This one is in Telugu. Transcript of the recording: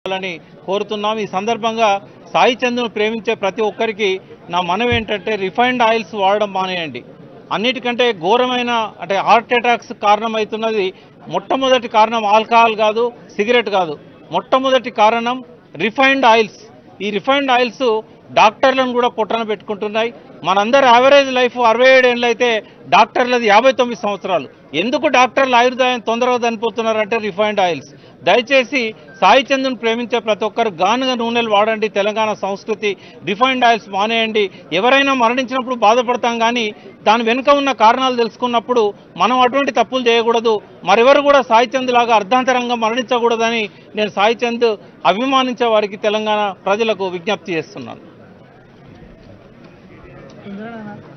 చేయాలని కోరుతున్నాం ఈ సందర్భంగా సాయి చంద్ను ప్రేమించే ప్రతి ఒక్కరికి నా మనవి ఏంటంటే రిఫైన్డ్ ఆయిల్స్ వాడడం మానేయండి అన్నిటికంటే ఘోరమైన అంటే హార్ట్ అటాక్స్ కారణమవుతున్నది మొట్టమొదటి కారణం ఆల్కహాల్ కాదు సిగరెట్ కాదు మొట్టమొదటి కారణం రిఫైన్డ్ ఆయిల్స్ ఈ రిఫైన్డ్ ఆయిల్స్ డాక్టర్లను కూడా పొట్టన పెట్టుకుంటున్నాయి మనందరి యావరేజ్ లైఫ్ అరవై ఏడు ఏళ్ళు అయితే డాక్టర్లది యాభై తొమ్మిది సంవత్సరాలు ఎందుకు డాక్టర్లు ఆయుర్దాయం తొందరగా చనిపోతున్నారంటే రిఫైన్డ్ ఆయిల్స్ దయచేసి సాయి చంద్రుని ప్రేమించే ప్రతి ఒక్కరు గానుగ నూనెలు వాడండి తెలంగాణ సంస్కృతి రిఫైన్డ్ ఆయిల్స్ మానేయండి ఎవరైనా మరణించినప్పుడు బాధపడతాం కానీ దాని వెనుక ఉన్న కారణాలు తెలుసుకున్నప్పుడు మనం అటువంటి తప్పులు చేయకూడదు మరెవరు కూడా సాయి చంద్ లాగా అర్ధాంతరంగా మరణించకూడదని నేను సాయి చంద్ అభిమానించే వారికి తెలంగాణ ప్రజలకు విజ్ఞప్తి చేస్తున్నాను ఇంద్రనా